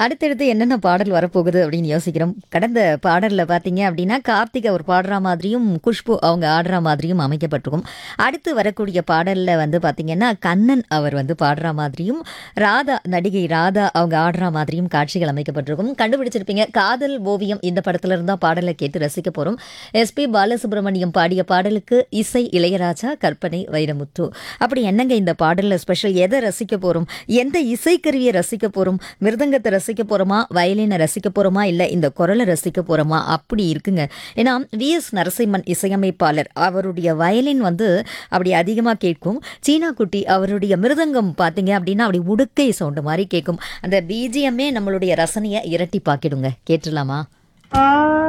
அடுத்தடுத்து என்னென்ன பாடல் வரப்போகுது அப்படின்னு யோசிக்கிறோம் கடந்த பாடலில் பார்த்தீங்க அப்படின்னா கார்த்திக் அவர் பாடுற மாதிரியும் குஷ்பு அவங்க ஆடுற மாதிரியும் அமைக்கப்பட்டிருக்கும் அடுத்து வரக்கூடிய பாடலில் வந்து பார்த்தீங்கன்னா கண்ணன் அவர் வந்து பாடுற மாதிரியும் ராதா நடிகை ராதா அவங்க ஆடுற மாதிரியும் காட்சிகள் அமைக்கப்பட்டிருக்கும் கண்டுபிடிச்சிருப்பீங்க காதல் ஓவியம் இந்த படத்துல இருந்தா பாடலை கேட்டு ரசிக்க போறோம் எஸ்பி பாலசுப்ரமணியம் பாடிய பாடலுக்கு இசை இளையராஜா கற்பனை வைரமுத்து அப்படி என்னங்க இந்த பாடல்ல ஸ்பெஷல் எதை ரசிக்க போறோம் எந்த இசைக்கருவியை ரசிக்க போறோம் மிருதங்கத்தை ரசிக்க போறோமா வயலினை ரசிக்க போறோமா இல்ல இந்த குரலை ரசிக்க போறோமா அப்படி இருக்குங்க ஏன்னா வி எஸ் நரசிம்மன் இசையமைப்பாளர் அவருடைய வயலின் வந்து அப்படி அதிகமாக கேட்கும் சீனா குட்டி அவருடைய மிருதங்கம் பார்த்தீங்க அப்படின்னா அப்படி உடுக்கை சவுண்டு மாதிரி கேட்கும் அந்த பிஜிஎம்மே நம்மளுடைய ரசனையை இரட்டி பாக்கிடுங்க கேட்டுடலாமா ஆ